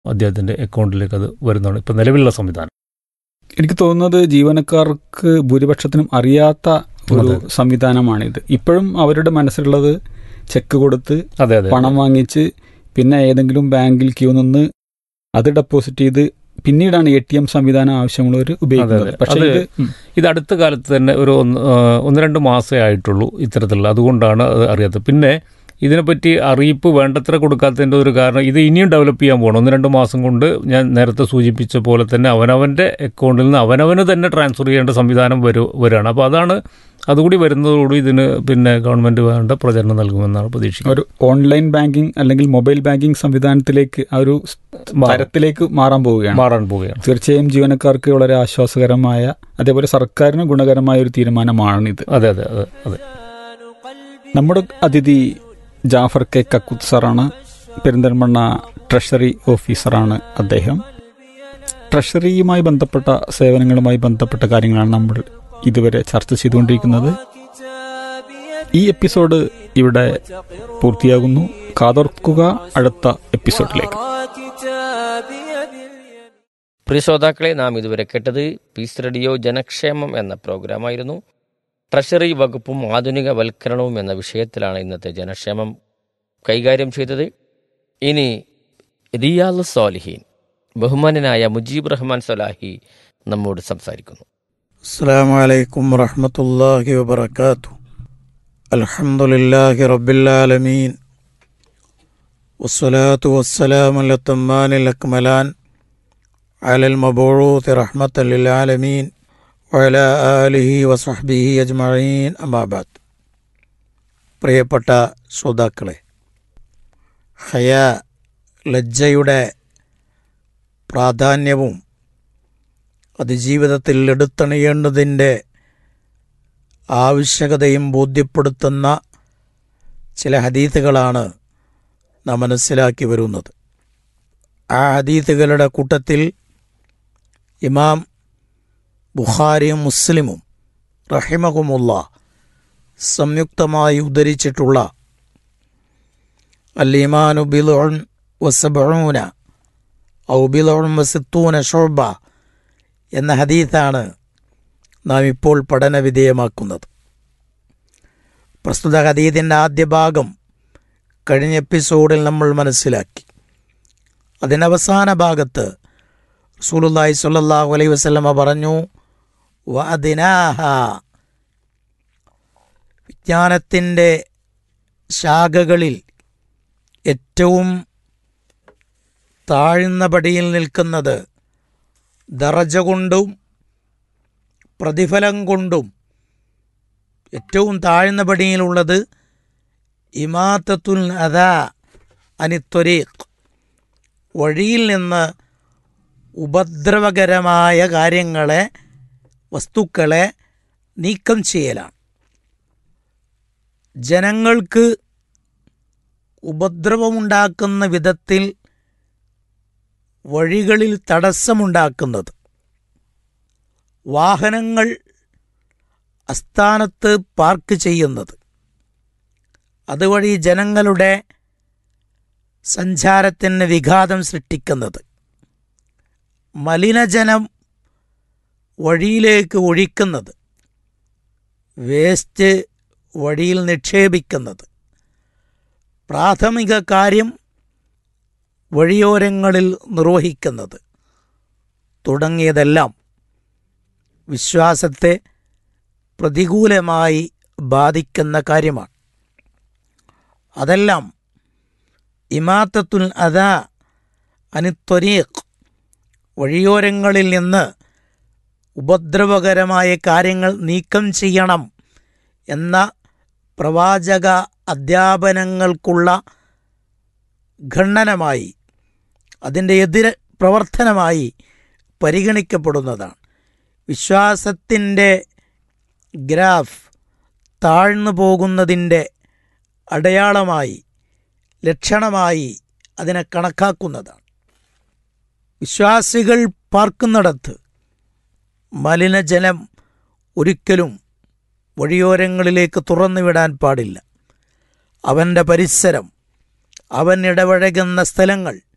അദ്ദേഹത്തിൻ്റെ അക്കൗണ്ടിലേക്ക് അത് വരുന്നതാണ് ഇപ്പം നിലവിലുള്ള സംവിധാനം എനിക്ക് തോന്നുന്നത് ജീവനക്കാർക്ക് ഭൂരിപക്ഷത്തിനും അറിയാത്ത ഒരു അതെ. സംവിധാനമാണിത് ഇപ്പോഴും അവരുടെ മനസ്സിലുള്ളത് ചെക്ക് കൊടുത്ത് അതെ അതെ പണം വാങ്ങിച്ച് പിന്നെ ഏതെങ്കിലും ബാങ്കിൽ ക്യൂ നിന്ന് അത് ഡെപ്പോസിറ്റ് ചെയ്ത് പിന്നീടാണ് എ ടി എം സംവിധാനം ആവശ്യമുള്ളവർ ഉപയോഗിക്കുന്നത് അതെ. പക്ഷേ അത് ഇത് ഉം. ഇത് അടുത്ത കാലത്ത് തന്നെ ഒരു ഒന്ന് ആ, ഒന്ന് രണ്ട് മാസമേ ആയിട്ടുള്ളൂ ഇത്തരത്തിലുള്ള അതുകൊണ്ടാണ് അത് അറിയാത്തത് പിന്നെ ഇതിനെപ്പറ്റി അറിയിപ്പ് വേണ്ടത്ര കൊടുക്കാത്തതിൻ്റെ ഒരു കാരണം ഇത് ഇനിയും ഡെവലപ്പ് ചെയ്യാൻ പോകണം ഒന്ന് രണ്ട് മാസം കൊണ്ട് ഞാൻ നേരത്തെ സൂചിപ്പിച്ച പോലെ തന്നെ അവനവൻ്റെ അക്കൗണ്ടിൽ നിന്ന് അവനവന് തന്നെ ട്രാൻസ്ഫർ ചെയ്യേണ്ട സംവിധാനം വരു വരികയാണ് അപ്പോൾ അതാണ് അതുകൂടി വരുന്നതോടുകൂടി ഇതിന് പിന്നെ ഗവൺമെൻറ് വേണ്ട പ്രചരണം നൽകുമെന്നാണ് പ്രതീക്ഷിക്കുന്നത് ഒരു ഓൺലൈൻ ബാങ്കിങ് അല്ലെങ്കിൽ മൊബൈൽ ബാങ്കിങ് സംവിധാനത്തിലേക്ക് ആ ഒരു തരത്തിലേക്ക് മാറാൻ പോവുകയാണ് മാറാൻ പോവുകയാണ് തീർച്ചയായും ജീവനക്കാർക്ക് വളരെ ആശ്വാസകരമായ അതേപോലെ സർക്കാരിന് ഗുണകരമായ ഒരു തീരുമാനമാണിത് അതെ അതെ അതെ അതെ നമ്മുടെ അതിഥി ജാഫർ കെ കക്കുത്ത് സാറാണ് പെരിന്തൽമണ്ണ ട്രഷറി ഓഫീസറാണ് അദ്ദേഹം ട്രഷറിയുമായി ബന്ധപ്പെട്ട സേവനങ്ങളുമായി ബന്ധപ്പെട്ട കാര്യങ്ങളാണ് നമ്മൾ ഇതുവരെ ചർച്ച ചെയ്തുകൊണ്ടിരിക്കുന്നത് ഈ എപ്പിസോഡ് ഇവിടെ പൂർത്തിയാകുന്നു കാതോർക്കുക അടുത്ത എപ്പിസോഡിലേക്ക് പ്രിയ ശ്രോതാക്കളെ നാം ഇതുവരെ കേട്ടത് പീസ് റേഡിയോ ജനക്ഷേമം എന്ന പ്രോഗ്രാമായിരുന്നു ട്രഷറി വകുപ്പും ആധുനികവൽക്കരണവും എന്ന വിഷയത്തിലാണ് ഇന്നത്തെ ജനക്ഷേമം കൈകാര്യം ചെയ്തത് ഇനി റിയാൽ സോലിഹീൻ ബഹുമാനനായ മുജീബ് റഹ്മാൻ സലാഹി നമ്മോട് സംസാരിക്കുന്നു السلام عليكم ورحمة الله وبركاته الحمد لله رب العالمين والصلاة والسلام الأتمان الأكملان على المبعوث رحمة للعالمين وعلى آله وصحبه أجمعين أما بعد പ്രിയപ്പെട്ട ശ്രോതാക്കളെ ഹയ ലജ്ജയുടെ പ്രാധാന്യവും അത് ജീവിതത്തിൽ എടുത്തണിയേണ്ടതിൻ്റെ ആവശ്യകതയും ബോധ്യപ്പെടുത്തുന്ന ചില ഹദീത്തുകളാണ് നാം മനസ്സിലാക്കി വരുന്നത് ആ ഹദീത്തുകളുടെ കൂട്ടത്തിൽ ഇമാം ബുഖാരിയും മുസ്ലിമും റഹിമകുമുള്ള സംയുക്തമായി ഉദ്ധരിച്ചിട്ടുള്ള അൽ ഇമാനു ബിലുൻ വസബൂന ഔ ബിലുൻ വസിത്തൂന ഷോബ എന്ന ഹദീത്താണ് നാം ഇപ്പോൾ പഠനവിധേയമാക്കുന്നത് പ്രസ്തുത ഹദീദിൻ്റെ ആദ്യ ഭാഗം കഴിഞ്ഞ എപ്പിസോഡിൽ നമ്മൾ മനസ്സിലാക്കി അതിനവസാന ഭാഗത്ത് റസൂലുള്ളാഹി സ്വല്ലല്ലാഹു അലൈഹി വസല്ലമ പറഞ്ഞു വഅദിനാഹ വിജ്ഞാനത്തിൻ്റെ ശാഖകളിൽ ഏറ്റവും താഴ്ന്ന പടിയിൽ നിൽക്കുന്നത് ദറജ കൊണ്ടും പ്രതിഫലം കൊണ്ടും ഏറ്റവും താഴ്ന്ന പടിയിലുള്ളത് ഇമാത്തത്തുൽ അദാ അനിത്വരീഖ് വഴിയിൽ നിന്ന് ഉപദ്രവകരമായ കാര്യങ്ങളെ വസ്തുക്കളെ നീക്കം ചെയ്യലാണ് ജനങ്ങൾക്ക് ഉപദ്രവമുണ്ടാക്കുന്ന വിധത്തിൽ വഴികളിൽ തടസ്സമുണ്ടാക്കുന്നത് വാഹനങ്ങൾ അസ്ഥാനത്ത് പാർക്ക് ചെയ്യുന്നത് അതുവഴി ജനങ്ങളുടെ സഞ്ചാരത്തിന് വിഘാതം സൃഷ്ടിക്കുന്നത് മലിനജനം വഴിയിലേക്ക് ഒഴിക്കുന്നത് വേസ്റ്റ് വഴിയിൽ നിക്ഷേപിക്കുന്നത് പ്രാഥമിക കാര്യം വഴിയോരങ്ങളിൽ നിർവഹിക്കുന്നത് തുടങ്ങിയതെല്ലാം വിശ്വാസത്തെ പ്രതികൂലമായി ബാധിക്കുന്ന കാര്യമാണ് അതെല്ലാം ഇമാത്തത്തുൽ അദാ അനിത്വരീഖ് വഴിയോരങ്ങളിൽ നിന്ന് ഉപദ്രവകരമായ കാര്യങ്ങൾ നീക്കം ചെയ്യണം എന്ന പ്രവാചക അധ്യാപനങ്ങൾക്കുള്ള ഖണ്ഡനമായി അതിൻ്റെ എതിര പ്രവർത്തനമായി പരിഗണിക്കപ്പെടുന്നതാണ് വിശ്വാസത്തിൻ്റെ ഗ്രാഫ് താഴ്ന്നു പോകുന്നതിൻ്റെ അടയാളമായി ലക്ഷണമായി അതിനെ കണക്കാക്കുന്നതാണ് വിശ്വാസികൾ പാർക്കുന്നിടത്ത് മലിനജലം ഒരിക്കലും വഴിയോരങ്ങളിലേക്ക് തുറന്നുവിടാൻ പാടില്ല അവൻ്റെ പരിസരം അവൻ ഇടപഴകുന്ന സ്ഥലങ്ങൾ